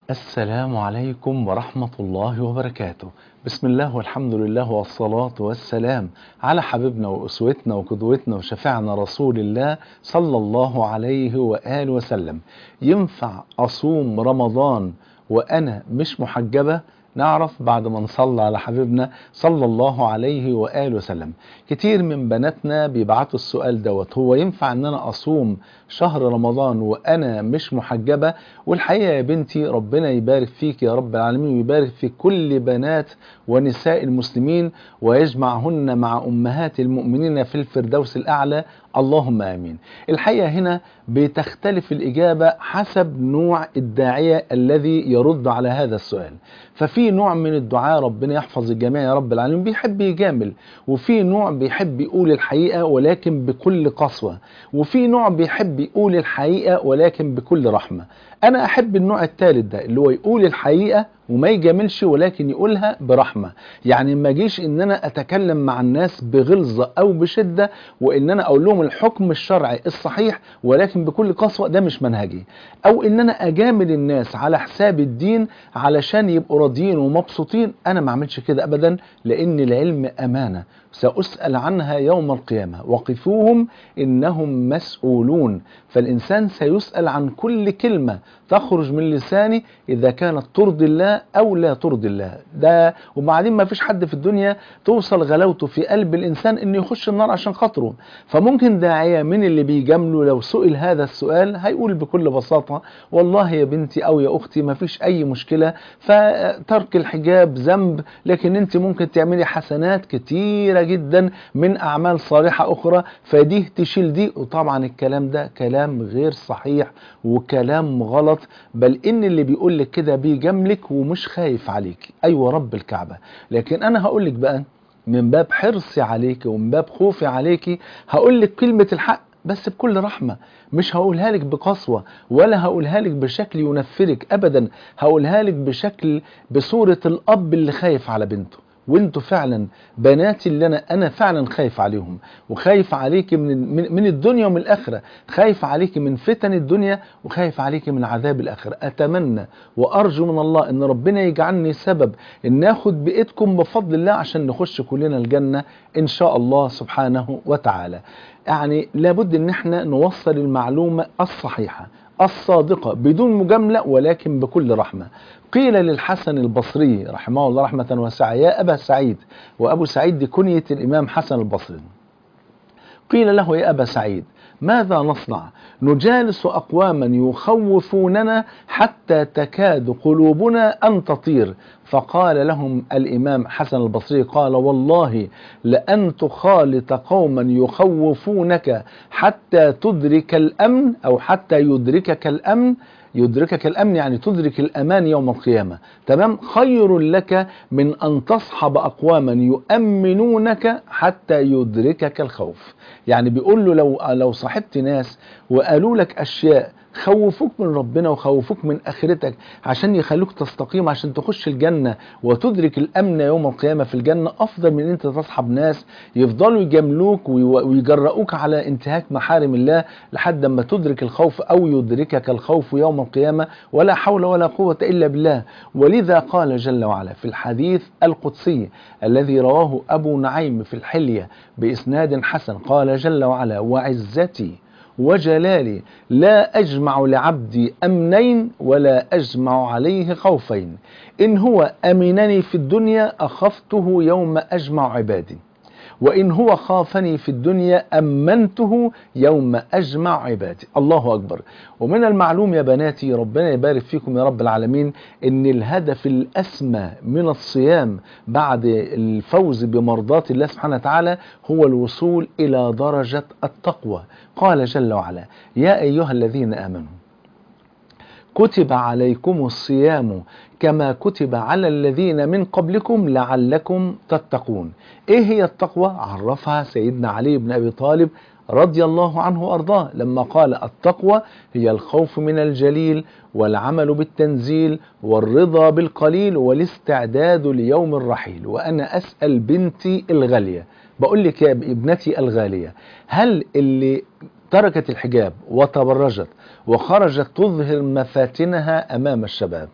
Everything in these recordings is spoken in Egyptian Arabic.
السلام عليكم ورحمة الله وبركاته بسم الله والحمد لله والصلاة والسلام على حبيبنا وأسوتنا وقدوتنا وشفيعنا رسول الله صلى الله عليه وآله وسلم ينفع أصوم رمضان وأنا مش محجبة نعرف بعد ما نصلى على حبيبنا صلى الله عليه وآله وسلم كتير من بناتنا بيبعتوا السؤال دوت هو ينفع ان انا اصوم شهر رمضان وانا مش محجبة والحقيقة يا بنتي ربنا يبارك فيك يا رب العالمين ويبارك في كل بنات ونساء المسلمين ويجمعهن مع امهات المؤمنين في الفردوس الاعلى اللهم امين الحقيقة هنا بتختلف الاجابة حسب نوع الداعية الذي يرد على هذا السؤال ففي نوع من الدعاء ربنا يحفظ الجميع يا رب العالمين بيحب يجامل وفي نوع بيحب يقول الحقيقة ولكن بكل قسوة وفي نوع بيحب يقول الحقيقة ولكن بكل رحمة انا احب النوع الثالث ده اللي هو يقول الحقيقة وما يجاملش ولكن يقولها برحمة يعني ما جيش ان انا اتكلم مع الناس بغلظة او بشدة وان انا اقول لهم الحكم الشرعي الصحيح ولكن بكل قسوة ده مش منهجي او ان انا اجامل الناس على حساب الدين علشان يبقوا راضيين ومبسوطين انا ما اعملش كده ابدا لان العلم امانة سأسأل عنها يوم القيامة وقفوهم إنهم مسؤولون فالإنسان سيسأل عن كل كلمة تخرج من لساني إذا كانت ترضي الله أو لا ترضي الله ده وبعدين ما فيش حد في الدنيا توصل غلاوته في قلب الإنسان إنه يخش النار عشان خاطره فممكن داعية من اللي بيجامله لو سئل هذا السؤال هيقول بكل بساطة والله يا بنتي أو يا أختي ما فيش أي مشكلة فترك الحجاب ذنب لكن أنت ممكن تعملي حسنات كتيرة جدا من أعمال صالحة أخرى فدي تشيل دي وطبعا الكلام ده كلام غير صحيح وكلام غلط بل إن اللي بيقول لك كده بيجاملك ومش خايف عليك أيوة رب الكعبة لكن أنا هقول لك بقى من باب حرصي عليك ومن باب خوفي عليك هقول لك كلمة الحق بس بكل رحمة مش هقولها لك بقسوة ولا هقولها لك بشكل ينفرك أبدا هقولها لك بشكل بصورة الأب اللي خايف على بنته وانتوا فعلا بناتي اللي انا انا فعلا خايف عليهم وخايف عليك من من, من الدنيا ومن الاخره خايف عليك من فتن الدنيا وخايف عليك من عذاب الاخره اتمنى وارجو من الله ان ربنا يجعلني سبب ان ناخد بايدكم بفضل الله عشان نخش كلنا الجنه ان شاء الله سبحانه وتعالى يعني لابد ان احنا نوصل المعلومه الصحيحه الصادقة بدون مجاملة ولكن بكل رحمة قيل للحسن البصري رحمه الله رحمة واسعة يا أبا سعيد وأبو سعيد دي كنية الإمام حسن البصري قيل له يا أبا سعيد ماذا نصنع نجالس أقواما يخوفوننا حتى تكاد قلوبنا أن تطير فقال لهم الإمام حسن البصري قال والله لأن تخالط قوما يخوفونك حتى تدرك الأمن أو حتى يدركك الأمن يدركك الأمن يعني تدرك الأمان يوم القيامة تمام خير لك من أن تصحب أقواما يؤمنونك حتى يدركك الخوف يعني بيقول له لو لو صاحبت ناس وقالوا لك أشياء خوفوك من ربنا وخوفوك من اخرتك عشان يخلوك تستقيم عشان تخش الجنة وتدرك الامن يوم القيامة في الجنة افضل من انت تصحب ناس يفضلوا يجاملوك ويجرؤوك على انتهاك محارم الله لحد ما تدرك الخوف او يدركك الخوف يوم القيامة ولا حول ولا قوة الا بالله ولذا قال جل وعلا في الحديث القدسي الذي رواه ابو نعيم في الحلية باسناد حسن قال جل وعلا وعزتي وجلالي لا أجمع لعبدي أمنين ولا أجمع عليه خوفين إن هو أمنني في الدنيا أخفته يوم أجمع عبادي وإن هو خافني في الدنيا أمنته يوم أجمع عبادي الله أكبر ومن المعلوم يا بناتي ربنا يبارك فيكم يا رب العالمين إن الهدف الأسمى من الصيام بعد الفوز بمرضات الله سبحانه وتعالى هو الوصول إلى درجة التقوى قال جل وعلا يا أيها الذين آمنوا كتب عليكم الصيام كما كتب على الذين من قبلكم لعلكم تتقون ايه هي التقوى عرفها سيدنا علي بن ابي طالب رضي الله عنه وارضاه لما قال التقوى هي الخوف من الجليل والعمل بالتنزيل والرضا بالقليل والاستعداد ليوم الرحيل وانا اسال بنتي الغاليه بقول لك يا ابنتي الغاليه هل اللي تركت الحجاب وتبرجت وخرجت تظهر مفاتنها امام الشباب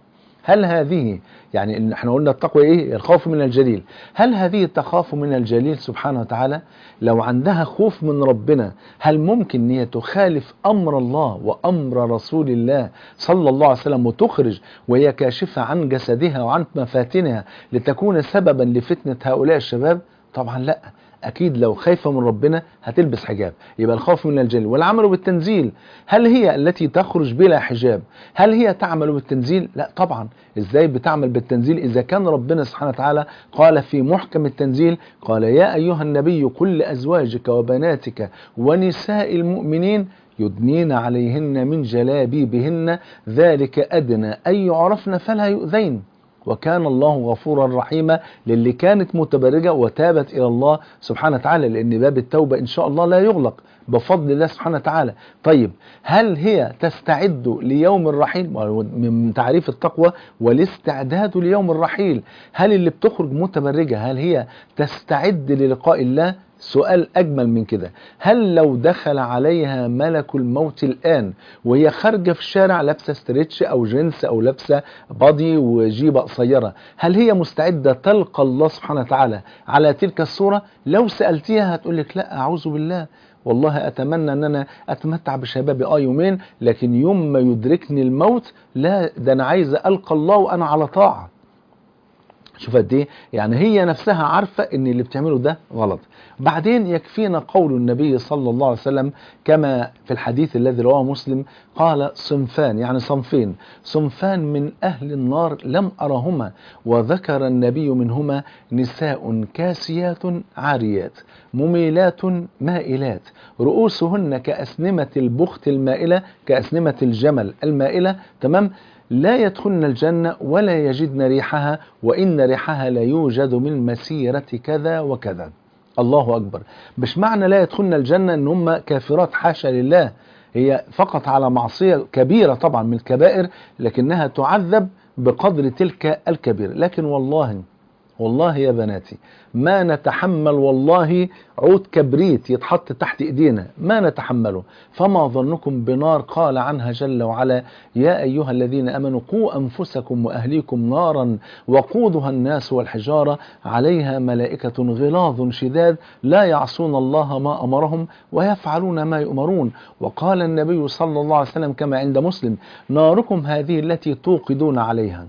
هل هذه يعني إن احنا قلنا التقوى ايه الخوف من الجليل هل هذه تخاف من الجليل سبحانه وتعالى لو عندها خوف من ربنا هل ممكن ان هي تخالف امر الله وامر رسول الله صلى الله عليه وسلم وتخرج وهي كاشفة عن جسدها وعن مفاتنها لتكون سببا لفتنة هؤلاء الشباب طبعا لا اكيد لو خايفه من ربنا هتلبس حجاب يبقى الخوف من الجن والعمل بالتنزيل هل هي التي تخرج بلا حجاب هل هي تعمل بالتنزيل لا طبعا ازاي بتعمل بالتنزيل اذا كان ربنا سبحانه وتعالى قال في محكم التنزيل قال يا ايها النبي قل لازواجك وبناتك ونساء المؤمنين يدنين عليهن من جلابيبهن ذلك ادنى ان يعرفن فلا يؤذين وكان الله غفورا رحيما للي كانت متبرجة وتابت إلى الله سبحانه وتعالى لأن باب التوبة إن شاء الله لا يغلق بفضل الله سبحانه وتعالى طيب هل هي تستعد ليوم الرحيل من تعريف التقوى والاستعداد ليوم الرحيل هل اللي بتخرج متبرجة هل هي تستعد للقاء الله سؤال أجمل من كده هل لو دخل عليها ملك الموت الآن وهي خارجة في الشارع لابسة ستريتش أو جنس أو لابسة بادي وجيبة قصيرة هل هي مستعدة تلقى الله سبحانه وتعالى على تلك الصورة لو سألتيها هتقول لك لا أعوذ بالله والله أتمنى أن أنا أتمتع بشبابي آه يومين لكن يوم ما يدركني الموت لا ده أنا عايز ألقى الله وأنا على طاعة شوف قد ايه يعني هي نفسها عارفه ان اللي بتعمله ده غلط بعدين يكفينا قول النبي صلى الله عليه وسلم كما في الحديث الذي رواه مسلم قال صنفان يعني صنفين صنفان من اهل النار لم ارهما وذكر النبي منهما نساء كاسيات عاريات مميلات مائلات رؤوسهن كاسنمه البخت المائله كاسنمه الجمل المائله تمام لا يدخلن الجنة ولا يجدن ريحها وإن ريحها لا يوجد من مسيرة كذا وكذا الله أكبر مش معنى لا يدخلن الجنة إن هم كافرات حاشا لله هي فقط على معصية كبيرة طبعا من الكبائر لكنها تعذب بقدر تلك الكبيرة لكن والله والله يا بناتي ما نتحمل والله عود كبريت يتحط تحت ايدينا ما نتحمله فما ظنكم بنار قال عنها جل وعلا يا ايها الذين امنوا قوا انفسكم واهليكم نارا وقودها الناس والحجاره عليها ملائكه غلاظ شداد لا يعصون الله ما امرهم ويفعلون ما يؤمرون وقال النبي صلى الله عليه وسلم كما عند مسلم ناركم هذه التي توقدون عليها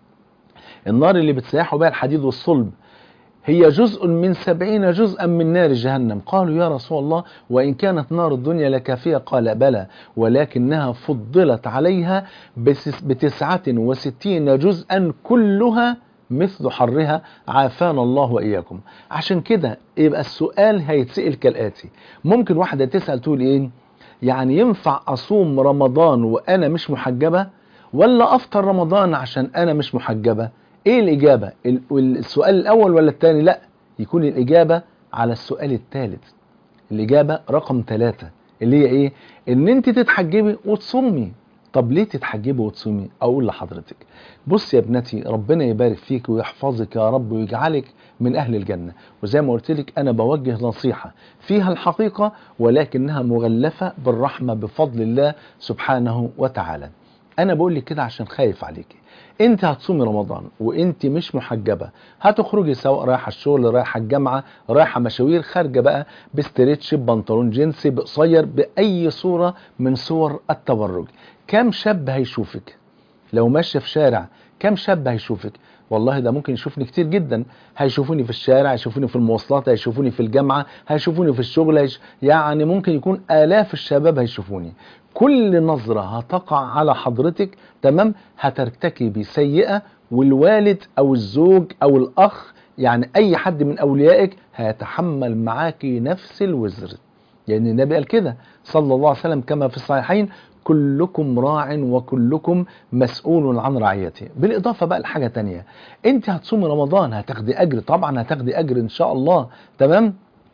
النار اللي بتسيحوا بها الحديد والصلب هي جزء من سبعين جزءا من نار جهنم قالوا يا رسول الله وإن كانت نار الدنيا لكافية قال بلى ولكنها فضلت عليها بتسعة وستين جزءا كلها مثل حرها عافانا الله وإياكم عشان كده يبقى السؤال هيتسأل كالآتي ممكن واحدة تسأل تقول إيه يعني ينفع أصوم رمضان وأنا مش محجبة ولا أفطر رمضان عشان أنا مش محجبة ايه الاجابة السؤال الاول ولا الثاني لا يكون الاجابة على السؤال الثالث الاجابة رقم ثلاثة اللي هي ايه ان انت تتحجبي وتصومي طب ليه تتحجبي وتصومي اقول لحضرتك بص يا ابنتي ربنا يبارك فيك ويحفظك يا رب ويجعلك من اهل الجنة وزي ما قلت لك انا بوجه نصيحة فيها الحقيقة ولكنها مغلفة بالرحمة بفضل الله سبحانه وتعالى انا بقول لك كده عشان خايف عليكي انت هتصومي رمضان وانت مش محجبة هتخرجي سواء رايحة الشغل رايحة الجامعة رايحة مشاوير خارجة بقى بستريتش ببنطلون جينسي بقصير بأي صورة من صور التبرج كم شاب هيشوفك لو ماشية في شارع كم شاب هيشوفك والله ده ممكن يشوفني كتير جدا هيشوفوني في الشارع هيشوفوني في المواصلات هيشوفوني في الجامعة هيشوفوني في الشغل هيش... يعني ممكن يكون آلاف الشباب هيشوفوني كل نظرة هتقع على حضرتك تمام هترتكبي سيئة والوالد أو الزوج أو الأخ يعني أي حد من أوليائك هيتحمل معاكي نفس الوزر لأن يعني النبي قال كده صلى الله عليه وسلم كما في الصحيحين كلكم راع وكلكم مسؤول عن رعيته بالإضافة بقى لحاجة تانية انت هتصومي رمضان هتاخدي أجر طبعا هتاخدي أجر إن شاء الله تمام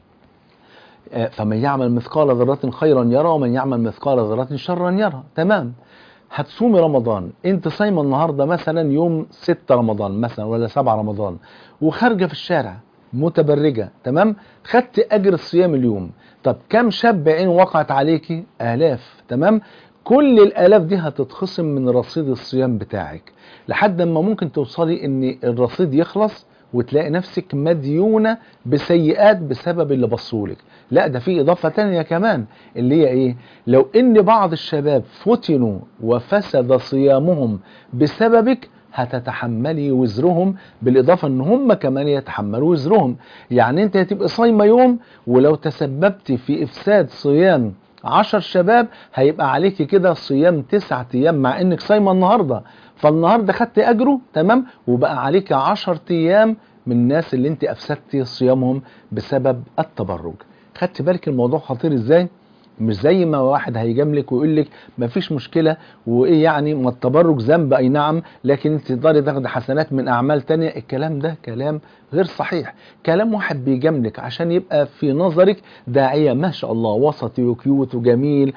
فمن يعمل مثقال ذرة خيرا يرى ومن يعمل مثقال ذرة شرا يرى تمام هتصومي رمضان انت صايمه النهارده مثلا يوم 6 رمضان مثلا ولا 7 رمضان وخارجه في الشارع متبرجه تمام خدت اجر الصيام اليوم طب كم شاب عين وقعت عليكي الاف تمام كل الالاف دي هتتخصم من رصيد الصيام بتاعك لحد ما ممكن توصلي ان الرصيد يخلص وتلاقي نفسك مديونة بسيئات بسبب اللي بصولك لا ده في إضافة تانية كمان اللي هي إيه لو إن بعض الشباب فتنوا وفسد صيامهم بسببك هتتحملي وزرهم بالإضافة إن هم كمان يتحملوا وزرهم يعني أنت هتبقى صايمة يوم ولو تسببت في إفساد صيام عشر شباب هيبقى عليك كده صيام تسعة أيام مع إنك صايمة النهاردة فالنهاردة خدت أجره تمام وبقى عليك عشر أيام من الناس اللي انت أفسدتي صيامهم بسبب التبرج خدت بالك الموضوع خطير ازاي مش زي ما واحد هيجاملك ويقول لك مفيش مشكله وايه يعني ما التبرج ذنب اي نعم لكن انت تقدري تاخدي حسنات من اعمال تانية الكلام ده كلام غير صحيح كلام واحد بيجاملك عشان يبقى في نظرك داعيه ما شاء الله وسطي وكيوت وجميل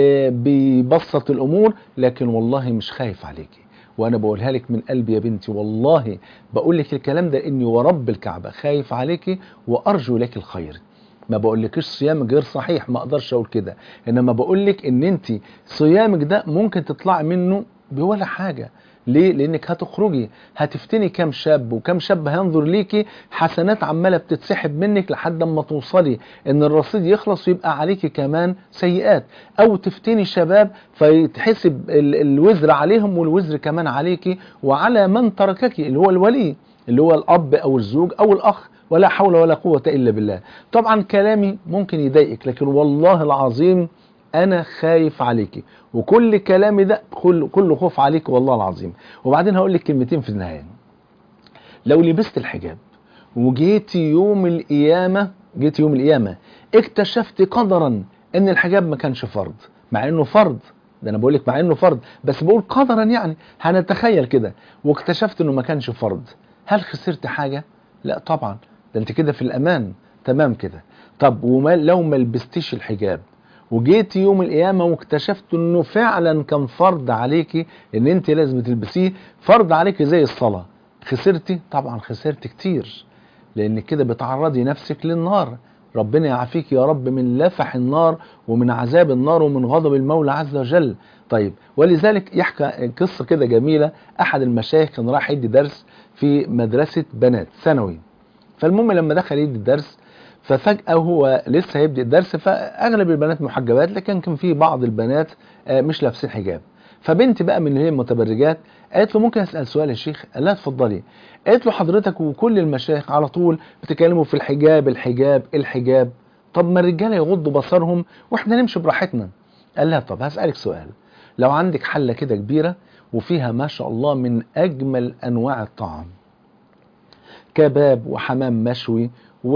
وبيبسط الامور لكن والله مش خايف عليكي وانا بقولها لك من قلبي يا بنتي والله بقول لك الكلام ده اني ورب الكعبه خايف عليكي وارجو لك الخير ما بقولكش صيامك غير صحيح ما اقدرش اقول كده انما بقول لك ان انت صيامك ده ممكن تطلعي منه بولا حاجه ليه لانك هتخرجي هتفتني كام شاب وكام شاب هينظر ليكي حسنات عماله بتتسحب منك لحد اما توصلي ان الرصيد يخلص ويبقى عليكي كمان سيئات او تفتني شباب فيتحسب ال- الوزر عليهم والوزر كمان عليكي وعلى من تركك اللي هو الولي اللي هو الاب او الزوج او الاخ ولا حول ولا قوة إلا بالله طبعا كلامي ممكن يضايقك لكن والله العظيم أنا خايف عليك وكل كلامي ده كل كله خوف عليك والله العظيم وبعدين هقول لك كلمتين في النهاية لو لبست الحجاب وجيت يوم القيامة جيت يوم القيامة اكتشفت قدرا ان الحجاب ما كانش فرض مع انه فرض ده انا بقول لك مع انه فرض بس بقول قدرا يعني هنتخيل كده واكتشفت انه ما كانش فرض هل خسرت حاجة لا طبعا ده انت كده في الامان تمام كده طب وما لو ما لبستيش الحجاب وجيت يوم القيامه واكتشفت انه فعلا كان فرض عليكي ان انت لازم تلبسيه فرض عليكي زي الصلاه خسرتي طبعا خسرت كتير لان كده بتعرضي نفسك للنار ربنا يعافيك يا رب من لفح النار ومن عذاب النار ومن غضب المولى عز وجل طيب ولذلك يحكى قصه كده جميله احد المشايخ كان راح يدي درس في مدرسه بنات ثانوي فالمهم لما دخل يدي الدرس ففجأة هو لسه هيبدأ الدرس فأغلب البنات محجبات لكن كان في بعض البنات آه، مش لابسين حجاب فبنت بقى من اللي هي المتبرجات قالت له ممكن أسأل سؤال يا شيخ قال لها اتفضلي قالت له حضرتك وكل المشايخ على طول بتكلموا في الحجاب الحجاب الحجاب طب ما الرجالة يغضوا بصرهم واحنا نمشي براحتنا قال لها طب هسألك سؤال لو عندك حلة كده كبيرة وفيها ما شاء الله من أجمل أنواع الطعام كباب وحمام مشوي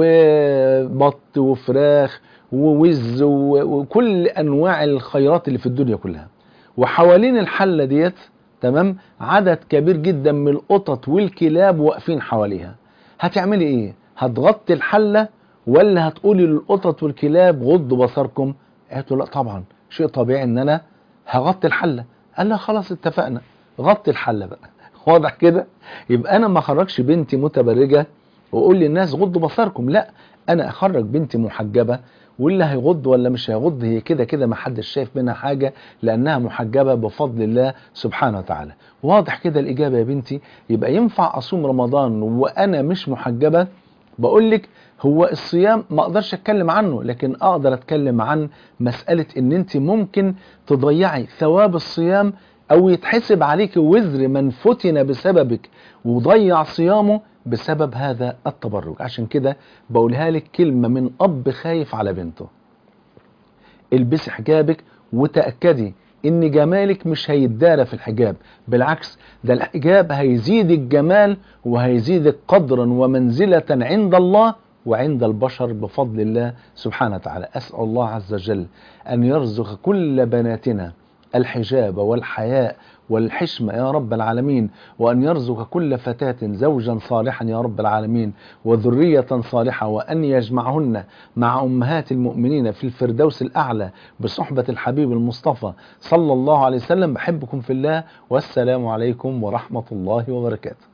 وبط وفراخ ووز و- وكل انواع الخيرات اللي في الدنيا كلها وحوالين الحله ديت تمام عدد كبير جدا من القطط والكلاب واقفين حواليها هتعملي ايه هتغطي الحله ولا هتقولي للقطط والكلاب غضوا بصركم قالت له لا طبعا شيء طبيعي ان انا هغطي الحله قال لها خلاص اتفقنا غطي الحله بقى واضح كده يبقى انا ما اخرجش بنتي متبرجه واقول للناس غضوا بصركم لا انا اخرج بنتي محجبه واللي هيغض ولا مش هيغض هي كده كده ما حدش شايف منها حاجه لانها محجبه بفضل الله سبحانه وتعالى واضح كده الاجابه يا بنتي يبقى ينفع اصوم رمضان وانا مش محجبه بقول لك هو الصيام ما اقدرش اتكلم عنه لكن اقدر اتكلم عن مساله ان انت ممكن تضيعي ثواب الصيام او يتحسب عليك وزر من فتن بسببك وضيع صيامه بسبب هذا التبرج عشان كده بقولها لك كلمة من أب خايف على بنته البسي حجابك وتأكدي ان جمالك مش هيتدارى في الحجاب بالعكس ده الحجاب هيزيدك جمال وهيزيدك قدرا ومنزلة عند الله وعند البشر بفضل الله سبحانه وتعالى أسأل الله عز وجل أن يرزق كل بناتنا الحجاب والحياء والحشمة يا رب العالمين وأن يرزق كل فتاة زوجا صالحا يا رب العالمين وذرية صالحة وأن يجمعهن مع أمهات المؤمنين في الفردوس الأعلى بصحبة الحبيب المصطفى صلى الله عليه وسلم بحبكم في الله والسلام عليكم ورحمة الله وبركاته